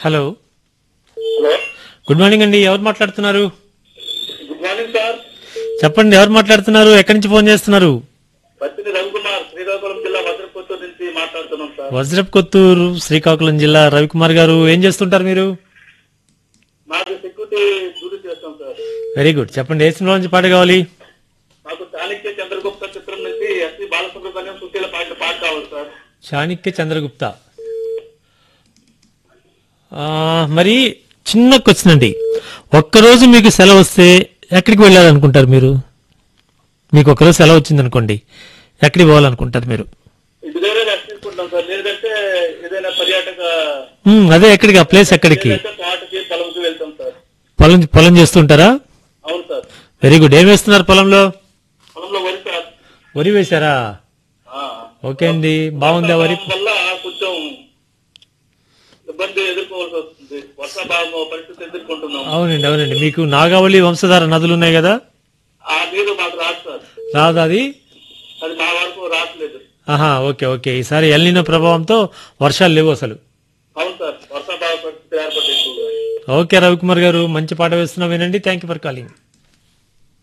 Hello hello good morning అండి ఎవరు మాట్లాడుతున్నారు గుడ్ మార్నింగ్ సార్ చెప్పండి ఎవరు మాట్లాడుతున్నారు ఎక్కడి నుంచి ఫోన్ చేస్తున్నారు పత్తిని రవికుమార్ శ్రీకాకుళం జిల్లా భద్రపుత్తూరు నుంచి మాట్లాడుతున్నాం సార్ వజ్రప్ కొత్తూరు శ్రీకాకుళం జిల్లా రవికుమార్ గారు ఏం చేస్తుంటారు మీరు మాకు సెక్యూరిటీ డ్యూటీ చేస్తాం సార్ వెరీ గుడ్ చెప్పండి ఏ సినిమా నుంచి పాట కావాలి మాకు చాణక్య చంద్రగుప్త చిత్రం నుంచి ఎస్పి బాలసుబ్రహ్మణ్యం సుశీల పాట పాట కావాలి సార్ చాణక్య చంద్రగుప్త ఆ, మరి చిన్న క్వశ్చన్ అండి ఒక్కరోజు మీకు సెలవు వస్తే ఎక్కడికి వెళ్ళాలనుకుంటారు మీరు మీకు ఒక్కరోజు సెలవు వచ్చింది అనుకోండి ఎక్కడికి పోవాలనుకుంటారు మీరు ఇంటి దగ్గర రెస్ట్ తీసుకుంటాం సార్ లేదంటే ఏదైనా పర్యాటక మ్, అదే ఎక్కడికి ఆ ప్లేస్ ఎక్కడికి లేదంటే తోటకి పొలంకి వెళ్తాం సార్ పొలం పొలం చేస్తుంటారా అవును సార్ వెరీ గుడ్ ఏం వేస్తున్నారు పొలంలో పొలంలో వరి సార్ వరి వేశారా ఆ. ఓకే అండి బాగుందా వరి వర్షాభావం వల్ల కొంచెం ఇబ్బంది ఎదుర్కోవాల్సి వస్తుంది వర్షాభావం పరిస్థితి ఎదుర్కొంటున్నాం అవునండి అవునండి మీకు నాగావళి వంశధార నదులు ఉన్నాయి కదా ఆ నీరు మాకు రాదు సార్ రాదా అది అది మా వరకు రావట్లేదు ఆహా ఓకే ఓకే ఈసారి ఎల్నిన ప్రభావంతో వర్షాలు లేవు అసలు అవును సార్ వర్షాభావ పరిస్థితి ఏర్పడింది ఓకే రవికుమార్ గారు మంచి పాట వేస్తున్నా వినండి థ్యాంక్ యూ ఫర్ కాలింగ్